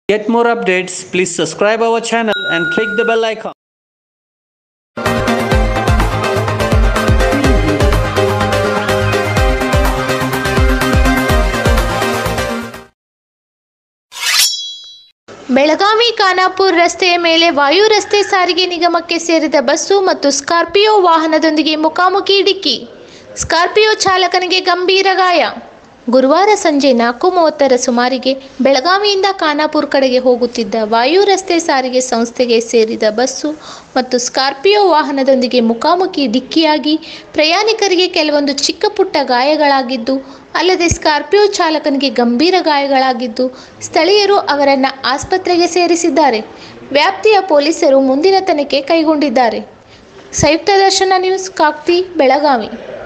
Get more updates, please subscribe our channel and click the bell icon. Belagavi Khanapur ರಸ್ತೆಯ ಮೇಲೆ ವಾಯು ರಸ್ತೆ ಸಾರಿಗೆ ನಿಗಮಕ್ಕೆ ಸೇರಿದ ಬಸ್ಸು ಮತ್ತು ಸ್ಕಾರ್ಪಿಯೋ ವಾಹನದೊಂದಿಗೆ ಮುಖಾಮುಖಿ ಡಿಕ್ಕಿ ಸ್ಕಾರ್ಪಿಯೋ ಚಾಲಕನಿಗೆ ಗಂಭೀರ ಗಾಯ ಗುರುವಾರ ಸಂಜೆ ನಾಲ್ಕು ಮೂವತ್ತರ ಸುಮಾರಿಗೆ ಬೆಳಗಾವಿಯಿಂದ ಖಾನಾಪುರ ಕಡೆಗೆ ಹೋಗುತ್ತಿದ್ದ ವಾಯು ರಸ್ತೆ ಸಾರಿಗೆ ಸಂಸ್ಥೆಗೆ ಸೇರಿದ ಬಸ್ಸು ಮತ್ತು ಸ್ಕಾರ್ಪಿಯೋ ವಾಹನದೊಂದಿಗೆ ಮುಖಾಮುಖಿ ಡಿಕ್ಕಿಯಾಗಿ ಪ್ರಯಾಣಿಕರಿಗೆ ಕೆಲವೊಂದು ಚಿಕ್ಕ ಪುಟ್ಟ ಗಾಯಗಳಾಗಿದ್ದು ಅಲ್ಲದೆ ಸ್ಕಾರ್ಪಿಯೋ ಚಾಲಕನಿಗೆ ಗಂಭೀರ ಗಾಯಗಳಾಗಿದ್ದು ಸ್ಥಳೀಯರು ಅವರನ್ನು ಆಸ್ಪತ್ರೆಗೆ ಸೇರಿಸಿದ್ದಾರೆ ವ್ಯಾಪ್ತಿಯ ಪೊಲೀಸರು ಮುಂದಿನ ತನಿಖೆ ಕೈಗೊಂಡಿದ್ದಾರೆ ಸಂಯುಕ್ತ ದರ್ಶನ ನ್ಯೂಸ್ ಕಾಕ್ತಿ ಬೆಳಗಾವಿ